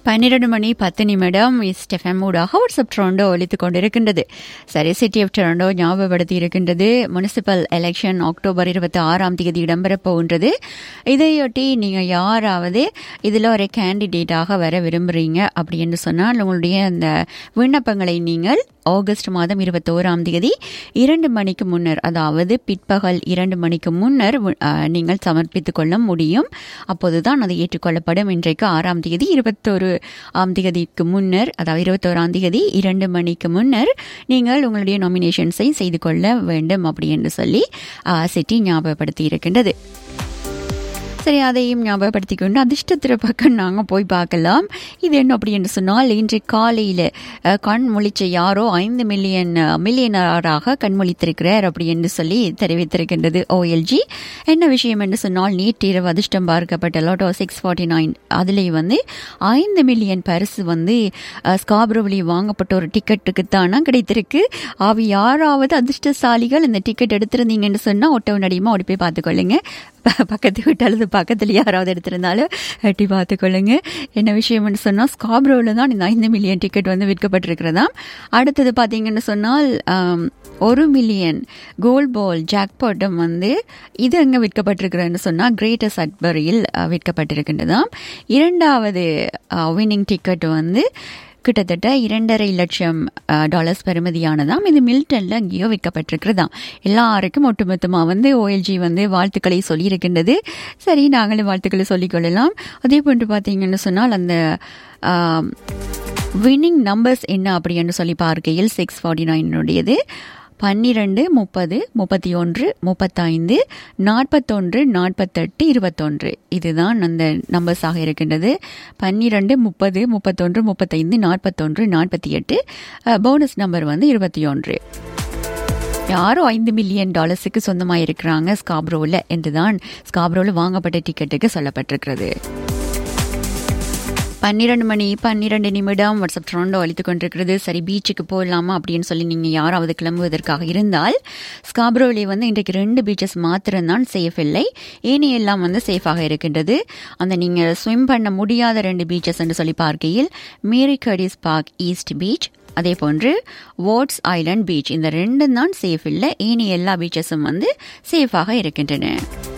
பன்னிரண்டு மணி பத்து நிமிடம் ஸ்டெஃபம் ஊடாக வாட்ஸ்அப் ட்ரோண்டோ ஒழித்துக் கொண்டிருக்கின்றது சரி சிட்டி ஆஃப் டொரண்டோ ஞாபகப்படுத்தி இருக்கின்றது முனிசிபல் எலெக்ஷன் அக்டோபர் இருபத்தி ஆறாம் தேதி இடம்பெறப் போகின்றது இதையொட்டி நீங்கள் யாராவது இதில் ஒரு கேண்டிடேட்டாக வர விரும்புகிறீங்க அப்படின்னு சொன்னால் உங்களுடைய அந்த விண்ணப்பங்களை நீங்கள் ஆகஸ்ட் மாதம் இருபத்தோராம் தேதி இரண்டு மணிக்கு முன்னர் அதாவது பிற்பகல் இரண்டு மணிக்கு முன்னர் அஹ், நீங்கள் சமர்ப்பித்துக் கொள்ள முடியும் அப்போதுதான் அது ஏற்றுக்கொள்ளப்படும் இன்றைக்கு ஆறாம் தேதி இருபத்தோரு ஆம் தேதிக்கு முன்னர் அதாவது இருபத்தோராம் தேதி இரண்டு மணிக்கு முன்னர் நீங்கள் உங்களுடைய நாமினேஷன்ஸை செய்து கொள்ள வேண்டும் அப்படி என்று சொல்லி அஹ், சிட்டி ஞாபகப்படுத்தி இருக்கின்றது சரி அதையும் ஞாபகப்படுத்திக் கொண்டு அதிர்ஷ்டத்திர பக்கம் நாங்கள் போய் பார்க்கலாம் இது என்ன அப்படி என்று சொன்னால் இன்று காலையில் அஹ், கண் முழிச்ச யாரோ ஐந்து மில்லியன் மில்லியனராக கண் முழித்திருக்கிறார் அப்படி என்று சொல்லி தெரிவித்திருக்கின்றது ஓஎல்ஜி என்ன விஷயம் என்று சொன்னால் நேற்று இரவு அதிர்ஷ்டம் பார்க்கப்பட்ட லோட்டோ சிக்ஸ் ஃபார்ட்டி நைன் அதிலே வந்து ஐந்து மில்லியன் பரிசு வந்து அஹ், ஸ்காப்ரோவிலி வாங்கப்பட்ட ஒரு டிக்கெட்டுக்கு தானா கிடைத்திருக்கு அவை யாராவது அதிர்ஷ்டசாலிகள் இந்த டிக்கெட் எடுத்திருந்தீங்கன்னு சொன்னால் ஒட்ட நடியுமா ஓடி போய் பார்த்துக்கொள்ளுங்க ப- பக்கத்து வீட்டு அல்லது பக்கத்தில் யாராவது எடுத்திருந்தாலும் எட்டி பார்த்துக்கொள்ளுங்க என்ன விஷயம்னு சொன்னால் ஸ்காப்ரோவில் தான் இந்த ஐந்து மில்லியன் டிக்கெட் வந்து விற்கப்பட்டிருக்கிறதாம் அடுத்தது பார்த்தீங்கன்னு சொன்னால் ஆம், ஒரு மில்லியன் கோல்ட் பால் ஜாக்பாட்டம் வந்து இது எங்கே விற்கப்பட்டிருக்கிறதுன்னு சொன்னால் கிரேட்டர் சட்பரியில் அஹ், விற்கப்பட்டிருக்கின்றதாம் இரண்டாவது வின்னிங் டிக்கெட் வந்து கிட்டத்தட்ட இரண்டரை லட்சம் அஹ், டாலர்ஸ் பெறுமதியானதாம் இது மில்டன்ல எங்கேயோ விற்கப்பட்டிருக்கிறதாம் எல்லாருக்கும் ஒட்டுமொத்தமாக வந்து ஓஎல்ஜி வந்து வாழ்த்துக்களை சொல்லியிருக்கின்றது சரி நாங்களும் வாழ்த்துக்களை சொல்லிக்கொள்ளலாம் அதே போன்று பார்த்தீங்கன்னு சொன்னால் அந்த வின்னிங் நம்பர்ஸ் என்ன அப்படின்னு சொல்லி பார்க்கையில் சிக்ஸ் ஃபார்ட்டி நைனுடையது பன்னிரண்டு முப்பது முப்பத்தி ஒன்று முப்பத்தைந்து நாற்பத்தொன்று நாற்பத்தெட்டு இருபத்தொன்று இதுதான் அந்த நம்பர்ஸாக இருக்கின்றது பன்னிரண்டு முப்பது முப்பத்தொன்று முப்பத்தைந்து நாற்பத்தொன்று நாற்பத்தி எட்டு போனஸ் நம்பர் வந்து இருபத்தி ஒன்று யாரோ ஐந்து மில்லியன் டாலர்ஸுக்கு சொந்தமாக இருக்கிறாங்க ஸ்காப்ரோவில் என்றுதான் ஸ்காப்ரோவில் வாங்கப்பட்ட டிக்கெட்டுக்கு சொல்லப்பட்டிருக்கிறது பன்னிரண்டு மணி பன்னிரண்டு நிமிடம் வாட்ஸ்அப் ட்ரோண்டோ அளித்துக் கொண்டிருக்கிறது சரி பீச்சுக்கு போகலாமா அப்படின்னு சொல்லி நீங்கள் யாராவது கிளம்புவதற்காக இருந்தால் ஸ்காப்ரோவிலே வந்து இன்றைக்கு ரெண்டு பீச்சஸ் மாத்திரம்தான் சேஃப் இல்லை ஏனைய எல்லாம் வந்து சேஃபாக இருக்கின்றது அந்த நீங்கள் ஸ்விம் பண்ண முடியாத ரெண்டு பீச்சஸ் என்று சொல்லி பார்க்கையில் மேரி கடிஸ் பார்க் ஈஸ்ட் பீச் அதே போன்று வாட்ஸ் ஐலண்ட் பீச் இந்த ரெண்டும் தான் சேஃப் இல்லை ஏனைய எல்லா பீச்சஸும் வந்து சேஃபாக இருக்கின்றன